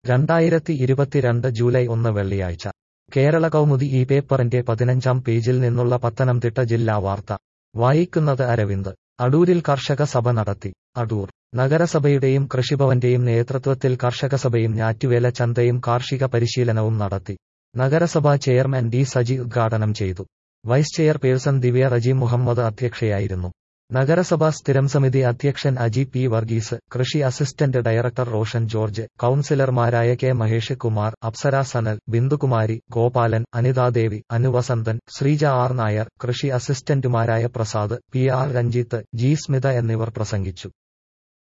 രണ്ടായിരത്തി ഇരുപത്തിരണ്ട് ജൂലൈ ഒന്ന് വെള്ളിയാഴ്ച കേരള കൗമുദി ഈ പേപ്പറിന്റെ പതിനഞ്ചാം പേജിൽ നിന്നുള്ള പത്തനംതിട്ട ജില്ലാ വാർത്ത വായിക്കുന്നത് അരവിന്ദ് അടൂരിൽ കർഷക സഭ നടത്തി അടൂർ നഗരസഭയുടെയും കൃഷിഭവന്റെയും നേതൃത്വത്തിൽ കർഷകസഭയും ഞാറ്റുവേല ചന്തയും കാർഷിക പരിശീലനവും നടത്തി നഗരസഭാ ചെയർമാൻ ഡി സജി ഉദ്ഘാടനം ചെയ്തു വൈസ് ചെയർപേഴ്സൺ ദിവ്യ റജി മുഹമ്മദ് അധ്യക്ഷയായിരുന്നു നഗരസഭാ സ്ഥിരം സമിതി അധ്യക്ഷൻ അജി പി വർഗീസ് കൃഷി അസിസ്റ്റന്റ് ഡയറക്ടർ റോഷൻ ജോർജ് കൌൺസിലർമാരായ കെ മഹേഷ് കുമാർ അപ്സര സനൽ ബിന്ദുകുമാരി ഗോപാലൻ അനിതാദേവി അനുവസന്തൻ ശ്രീജ ആർ നായർ കൃഷി അസിസ്റ്റന്റുമാരായ Prasad P R Ranjith G Smitha എന്നിവർ പ്രസംഗിച്ചു